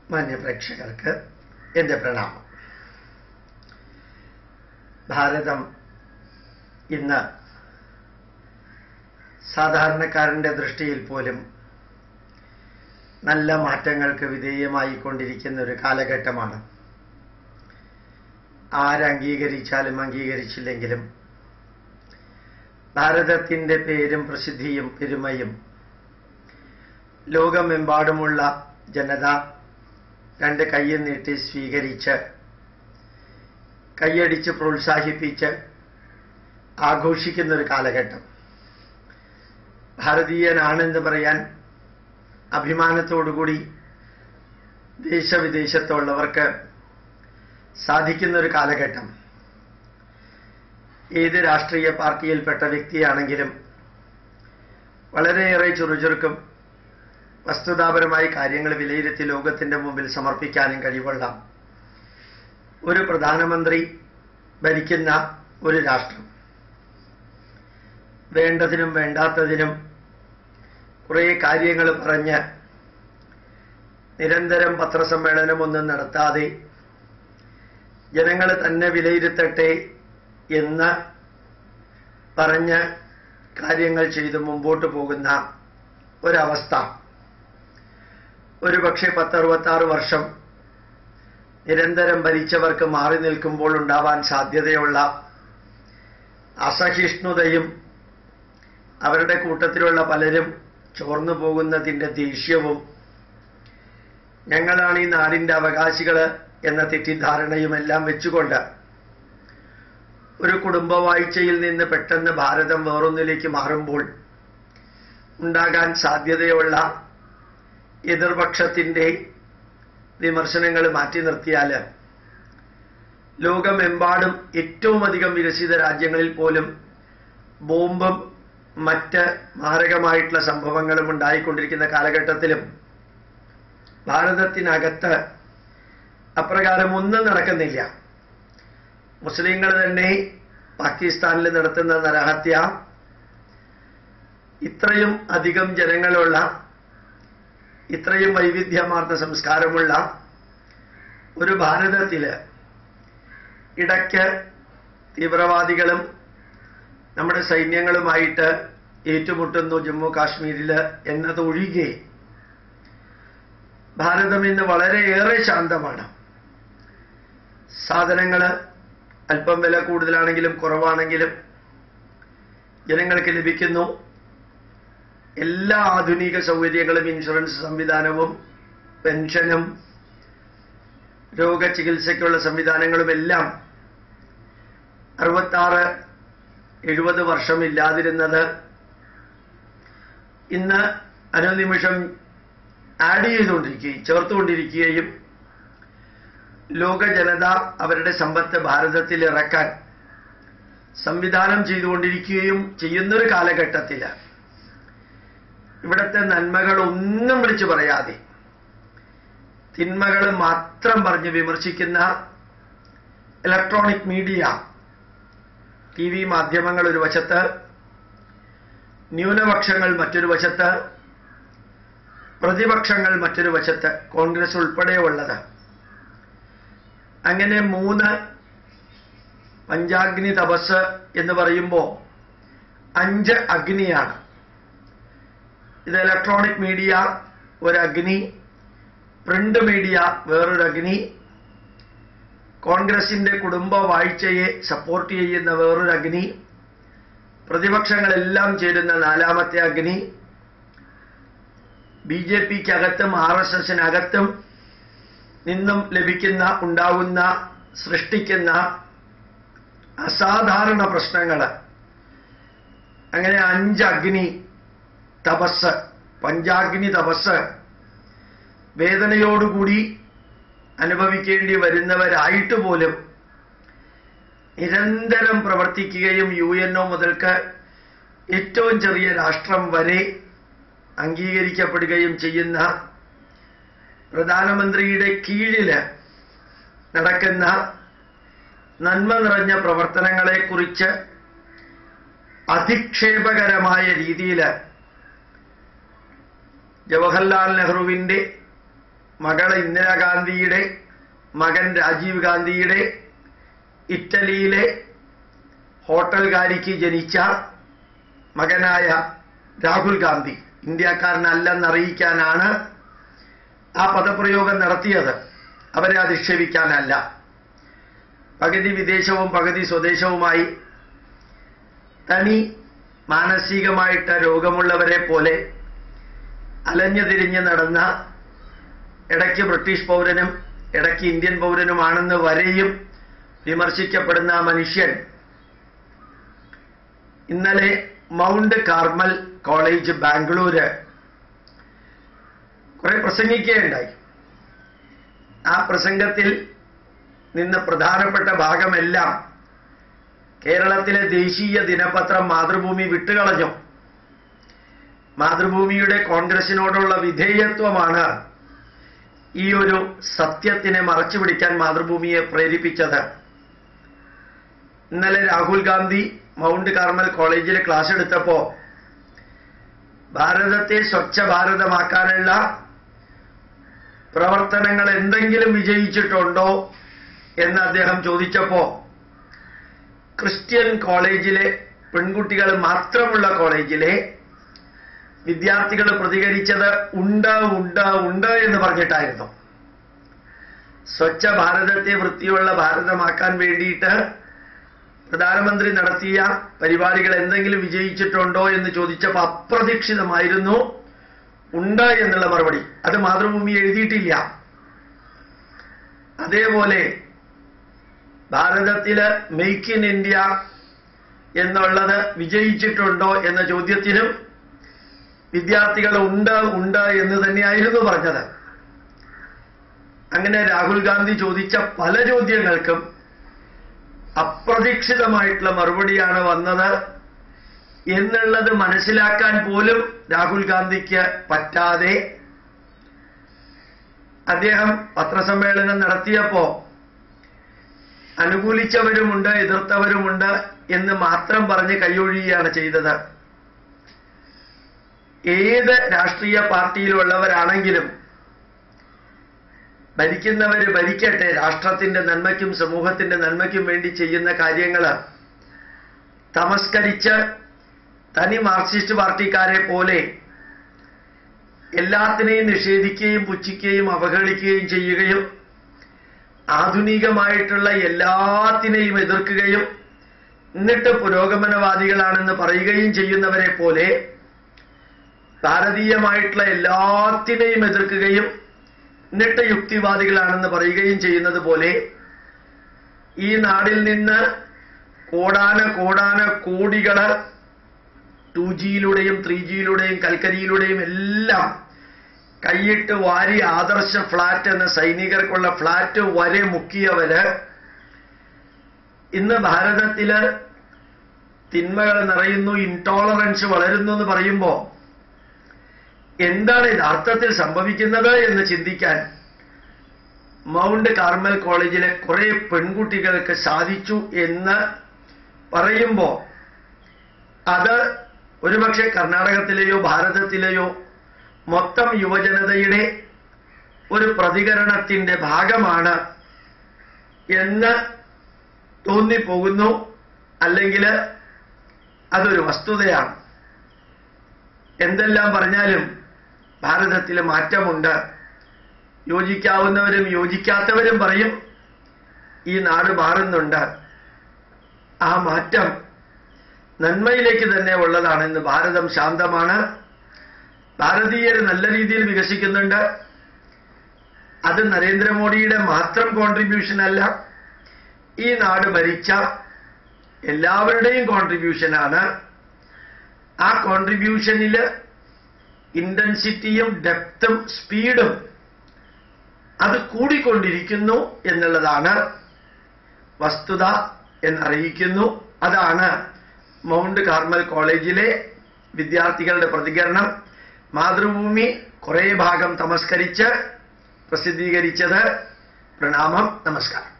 മാന്യപ്രേക്ഷകർക്ക് എൻ്റെ പ്രണാമം ഭാരതം ഇന്ന് സാധാരണക്കാരൻ്റെ ദൃഷ്ടിയിൽ പോലും നല്ല മാറ്റങ്ങൾക്ക് വിധേയമായിക്കൊണ്ടിരിക്കുന്ന ഒരു കാലഘട്ടമാണ് ആരംഗീകരിച്ചാലും അംഗീകരിച്ചില്ലെങ്കിലും ഭാരതത്തിൻ്റെ പേരും പ്രസിദ്ധിയും പെരുമയും ലോകമെമ്പാടുമുള്ള ജനത രണ്ട് കയ്യും നീട്ടി സ്വീകരിച്ച് കൈയടിച്ച് പ്രോത്സാഹിപ്പിച്ച് ആഘോഷിക്കുന്ന ഒരു കാലഘട്ടം ഭാരതീയനാണെന്ന് പറയാൻ അഭിമാനത്തോടുകൂടി ദേശവിദേശത്തുള്ളവർക്ക് സാധിക്കുന്ന ഒരു കാലഘട്ടം ഏത് രാഷ്ട്രീയ പാർട്ടിയിൽപ്പെട്ട വ്യക്തിയാണെങ്കിലും വളരെയേറെ ചുറുചുറുക്കും വസ്തുതാപരമായി കാര്യങ്ങൾ വിലയിരുത്തി ലോകത്തിന്റെ മുമ്പിൽ സമർപ്പിക്കാനും കഴിവുള്ള ഒരു പ്രധാനമന്ത്രി ഭരിക്കുന്ന ഒരു രാഷ്ട്രം വേണ്ടതിനും വേണ്ടാത്തതിനും കുറേ കാര്യങ്ങൾ പറഞ്ഞ് നിരന്തരം പത്രസമ്മേളനമൊന്നും നടത്താതെ ജനങ്ങൾ തന്നെ വിലയിരുത്തട്ടെ എന്ന് പറഞ്ഞ് കാര്യങ്ങൾ ചെയ്ത് മുമ്പോട്ട് പോകുന്ന ഒരവസ്ഥ ഒരു പക്ഷേ പത്തറുപത്താറ് വർഷം നിരന്തരം ഭരിച്ചവർക്ക് മാറി നിൽക്കുമ്പോൾ ഉണ്ടാവാൻ സാധ്യതയുള്ള അസഹിഷ്ണുതയും അവരുടെ കൂട്ടത്തിലുള്ള പലരും ചോർന്നു പോകുന്നതിൻ്റെ ദേഷ്യവും ഞങ്ങളാണ് ഈ നാടിൻ്റെ അവകാശികൾ എന്ന തെറ്റിദ്ധാരണയുമെല്ലാം വെച്ചുകൊണ്ട് ഒരു കുടുംബവാഴ്ചയിൽ നിന്ന് പെട്ടെന്ന് ഭാരതം വേറൊന്നിലേക്ക് മാറുമ്പോൾ ഉണ്ടാകാൻ സാധ്യതയുള്ള എതിർപക്ഷത്തിൻ്റെ വിമർശനങ്ങൾ മാറ്റി നിർത്തിയാൽ ലോകമെമ്പാടും ഏറ്റവും അധികം വികസിത രാജ്യങ്ങളിൽ പോലും ബോംബും മറ്റ് മാരകമായിട്ടുള്ള സംഭവങ്ങളും ഉണ്ടായിക്കൊണ്ടിരിക്കുന്ന കാലഘട്ടത്തിലും ഭാരതത്തിനകത്ത് അപ്രകാരം ഒന്നും നടക്കുന്നില്ല മുസ്ലിങ്ങൾ തന്നെ പാകിസ്ഥാനിൽ നടത്തുന്ന നരഹത്യ ഇത്രയും അധികം ജനങ്ങളുള്ള ഇത്രയും വൈവിധ്യമാർന്ന സംസ്കാരമുള്ള ഒരു ഭാരതത്തില് ഇടയ്ക്ക് തീവ്രവാദികളും നമ്മുടെ സൈന്യങ്ങളുമായിട്ട് ഏറ്റുമുട്ടുന്നു ജമ്മു കാശ്മീരിൽ എന്നതൊഴികെ ഭാരതം ഇന്ന് വളരെയേറെ ശാന്തമാണ് സാധനങ്ങൾ അല്പം വില കൂടുതലാണെങ്കിലും കുറവാണെങ്കിലും ജനങ്ങൾക്ക് ലഭിക്കുന്നു എല്ലാ ആധുനിക സൗകര്യങ്ങളും ഇൻഷുറൻസ് സംവിധാനവും പെൻഷനും രോഗചികിത്സയ്ക്കുള്ള സംവിധാനങ്ങളും എല്ലാം അറുപത്താറ് എഴുപത് വർഷം ഇല്ലാതിരുന്നത് ഇന്ന് അനുനിമിഷം ആഡ് ചെയ്തുകൊണ്ടിരിക്കുകയും ചേർത്തുകൊണ്ടിരിക്കുകയും ലോക ജനത അവരുടെ സമ്പത്ത് ഭാരതത്തിൽ ഇറക്കാൻ സംവിധാനം ചെയ്തുകൊണ്ടിരിക്കുകയും ചെയ്യുന്നൊരു കാലഘട്ടത്തിൽ ഇവിടുത്തെ നന്മകൾ ഒന്നും വിളിച്ചു പറയാതെ തിന്മകൾ മാത്രം പറഞ്ഞ് വിമർശിക്കുന്ന ഇലക്ട്രോണിക് മീഡിയ ടി വി മാധ്യമങ്ങൾ ഒരു വശത്ത് ന്യൂനപക്ഷങ്ങൾ മറ്റൊരു വശത്ത് പ്രതിപക്ഷങ്ങൾ മറ്റൊരു വശത്ത് കോൺഗ്രസ് ഉൾപ്പെടെയുള്ളത് അങ്ങനെ മൂന്ന് പഞ്ചാഗ്നി തപസ് എന്ന് പറയുമ്പോൾ അഞ്ച് അഗ്നിയാണ് ഇത് ഇലക്ട്രോണിക് മീഡിയ ഒരു അഗ്നി പ്രിന്റ് മീഡിയ വേറൊരു അഗ്നി കോൺഗ്രസിന്റെ കുടുംബ വാഴ്ചയെ സപ്പോർട്ട് ചെയ്യുന്ന വേറൊരു അഗ്നി പ്രതിപക്ഷങ്ങളെല്ലാം ചേരുന്ന നാലാമത്തെ അഗ്നി ബി ജെ പിക്കകത്തും ആർ എസ് എസിനകത്തും നിന്നും ലഭിക്കുന്ന ഉണ്ടാകുന്ന സൃഷ്ടിക്കുന്ന അസാധാരണ പ്രശ്നങ്ങൾ അങ്ങനെ അഞ്ച് അഗ്നി തപസ് പഞ്ചാഗ്നി തപസ് വേദനയോടുകൂടി അനുഭവിക്കേണ്ടി വരുന്നവരായിട്ട് പോലും നിരന്തരം പ്രവർത്തിക്കുകയും യു എൻ ഒ മുതൽക്ക് ഏറ്റവും ചെറിയ രാഷ്ട്രം വരെ അംഗീകരിക്കപ്പെടുകയും ചെയ്യുന്ന പ്രധാനമന്ത്രിയുടെ കീഴില് നടക്കുന്ന നന്മ നിറഞ്ഞ പ്രവർത്തനങ്ങളെക്കുറിച്ച് അധിക്ഷേപകരമായ രീതിയിൽ ജവഹർലാൽ നെഹ്റുവിൻ്റെ മകൾ ഇന്ദിരാഗാന്ധിയുടെ മകൻ രാജീവ് ഗാന്ധിയുടെ ഇറ്റലിയിലെ ഹോട്ടൽകാരിക്ക് ജനിച്ച മകനായ രാഹുൽ ഗാന്ധി ഇന്ത്യക്കാരനല്ലെന്നറിയിക്കാനാണ് ആ പദപ്രയോഗം നടത്തിയത് അവരെ അധിക്ഷേപിക്കാനല്ല പകുതി വിദേശവും പകുതി സ്വദേശവുമായി തനി മാനസികമായിട്ട് രോഗമുള്ളവരെ പോലെ അലഞ്ഞു തിരിഞ്ഞ് നടന്ന ഇടയ്ക്ക് ബ്രിട്ടീഷ് പൗരനും ഇടയ്ക്ക് ഇന്ത്യൻ പൗരനുമാണെന്ന് വരെയും വിമർശിക്കപ്പെടുന്ന ആ മനുഷ്യൻ ഇന്നലെ മൗണ്ട് കാർമൽ കോളേജ് ബാംഗ്ലൂര് കുറെ പ്രസംഗിക്കുകയുണ്ടായി ആ പ്രസംഗത്തിൽ നിന്ന് പ്രധാനപ്പെട്ട ഭാഗമെല്ലാം കേരളത്തിലെ ദേശീയ ദിനപത്രം മാതൃഭൂമി വിട്ടുകളഞ്ഞു മാതൃഭൂമിയുടെ കോൺഗ്രസിനോടുള്ള വിധേയത്വമാണ് ഈ ഒരു സത്യത്തിനെ മറച്ചു പിടിക്കാൻ മാതൃഭൂമിയെ പ്രേരിപ്പിച്ചത് ഇന്നലെ രാഹുൽ ഗാന്ധി മൗണ്ട് കാർമൽ കോളേജിൽ ക്ലാസ് എടുത്തപ്പോ ഭാരതത്തെ സ്വച്ഛ ഭാരതമാക്കാനുള്ള പ്രവർത്തനങ്ങൾ എന്തെങ്കിലും വിജയിച്ചിട്ടുണ്ടോ എന്ന് അദ്ദേഹം ചോദിച്ചപ്പോ ക്രിസ്ത്യൻ കോളേജിലെ പെൺകുട്ടികൾ മാത്രമുള്ള കോളേജിലെ വിദ്യാർത്ഥികൾ പ്രതികരിച്ചത് ഉണ്ട് ഉണ്ട് ഉണ്ട് എന്ന് പറഞ്ഞിട്ടായിരുന്നു സ്വച്ഛ ഭാരതത്തെ വൃത്തിയുള്ള ഭാരതമാക്കാൻ വേണ്ടിയിട്ട് പ്രധാനമന്ത്രി നടത്തിയ പരിപാടികൾ എന്തെങ്കിലും വിജയിച്ചിട്ടുണ്ടോ എന്ന് ചോദിച്ചപ്പോൾ അപ്രതീക്ഷിതമായിരുന്നു ഉണ്ട് എന്നുള്ള മറുപടി അത് മാതൃഭൂമി എഴുതിയിട്ടില്ല അതേപോലെ ഭാരതത്തില് മെയ്ക്ക് ഇൻ ഇന്ത്യ എന്നുള്ളത് വിജയിച്ചിട്ടുണ്ടോ എന്ന ചോദ്യത്തിനും വിദ്യാർത്ഥികൾ ഉണ്ട് ഉണ്ട് എന്ന് തന്നെയായിരുന്നു പറഞ്ഞത് അങ്ങനെ രാഹുൽ ഗാന്ധി ചോദിച്ച പല ചോദ്യങ്ങൾക്കും അപ്രതീക്ഷിതമായിട്ടുള്ള മറുപടിയാണ് വന്നത് എന്നുള്ളത് മനസ്സിലാക്കാൻ പോലും രാഹുൽ ഗാന്ധിക്ക് പറ്റാതെ അദ്ദേഹം പത്രസമ്മേളനം നടത്തിയപ്പോ അനുകൂലിച്ചവരുമുണ്ട് എതിർത്തവരുമുണ്ട് എന്ന് മാത്രം പറഞ്ഞ് കൈയൊഴിയുകയാണ് ചെയ്തത് ഏത് രാഷ്ട്രീയ പാർട്ടിയിലുള്ളവരാണെങ്കിലും ഭരിക്കുന്നവര് ഭരിക്കട്ടെ രാഷ്ട്രത്തിന്റെ നന്മയ്ക്കും സമൂഹത്തിന്റെ നന്മയ്ക്കും വേണ്ടി ചെയ്യുന്ന കാര്യങ്ങൾ തമസ്കരിച്ച് തനി മാർക്സിസ്റ്റ് പാർട്ടിക്കാരെ പോലെ എല്ലാത്തിനെയും നിഷേധിക്കുകയും പുച്ഛിക്കുകയും അവഹേളിക്കുകയും ചെയ്യുകയും ആധുനികമായിട്ടുള്ള എല്ലാത്തിനെയും എതിർക്കുകയും എന്നിട്ട് പുരോഗമനവാദികളാണെന്ന് പറയുകയും ചെയ്യുന്നവരെ പോലെ ഭാരതീയമായിട്ടുള്ള എല്ലാത്തിനെയും എതിർക്കുകയും എന്നിട്ട് യുക്തിവാദികളാണെന്ന് പറയുകയും ചെയ്യുന്നത് പോലെ ഈ നാടിൽ നിന്ന് കോടാന കോടാന കോടികള് ടു ജിയിലൂടെയും ത്രീ ജിയിലൂടെയും കൽക്കരിയിലൂടെയും എല്ലാം കൈയിട്ട് വാരി ആദർശ ഫ്ലാറ്റ് എന്ന സൈനികർക്കുള്ള ഫ്ലാറ്റ് വരെ മുക്കിയവര് ഇന്ന് ഭാരതത്തില് തിന്മകൾ നിറയുന്നു ഇൻടോളറൻസ് വളരുന്നു എന്ന് പറയുമ്പോ എന്താണ് യഥാർത്ഥത്തിൽ സംഭവിക്കുന്നത് എന്ന് ചിന്തിക്കാൻ മൗണ്ട് കാർമൽ കോളേജിലെ കുറെ പെൺകുട്ടികൾക്ക് സാധിച്ചു എന്ന് പറയുമ്പോ അത് ഒരുപക്ഷെ കർണാടകത്തിലെയോ ഭാരതത്തിലെയോ മൊത്തം യുവജനതയുടെ ഒരു പ്രതികരണത്തിന്റെ ഭാഗമാണ് എന്ന് തോന്നിപ്പോകുന്നു അല്ലെങ്കിൽ അതൊരു വസ്തുതയാണ് എന്തെല്ലാം പറഞ്ഞാലും ഭാരതത്തിൽ മാറ്റമുണ്ട് യോജിക്കാവുന്നവരും യോജിക്കാത്തവരും പറയും ഈ നാട് മാറുന്നുണ്ട് ആ മാറ്റം നന്മയിലേക്ക് തന്നെ ഉള്ളതാണെന്ന് ഭാരതം ശാന്തമാണ് ഭാരതീയർ നല്ല രീതിയിൽ വികസിക്കുന്നുണ്ട് അത് നരേന്ദ്രമോദിയുടെ മാത്രം കോൺട്രിബ്യൂഷൻ അല്ല ഈ നാട് ഭരിച്ച എല്ലാവരുടെയും കോൺട്രിബ്യൂഷനാണ് ആ കോൺട്രിബ്യൂഷനിൽ ഇന്റൻസിറ്റിയും ഡെപ്തും സ്പീഡും അത് കൂടിക്കൊണ്ടിരിക്കുന്നു എന്നുള്ളതാണ് വസ്തുത എന്നറിയിക്കുന്നു അതാണ് മൗണ്ട് കാർമൽ കോളേജിലെ വിദ്യാർത്ഥികളുടെ പ്രതികരണം മാതൃഭൂമി കുറേ ഭാഗം തമസ്കരിച്ച് പ്രസിദ്ധീകരിച്ചത് പ്രണാമം നമസ്കാരം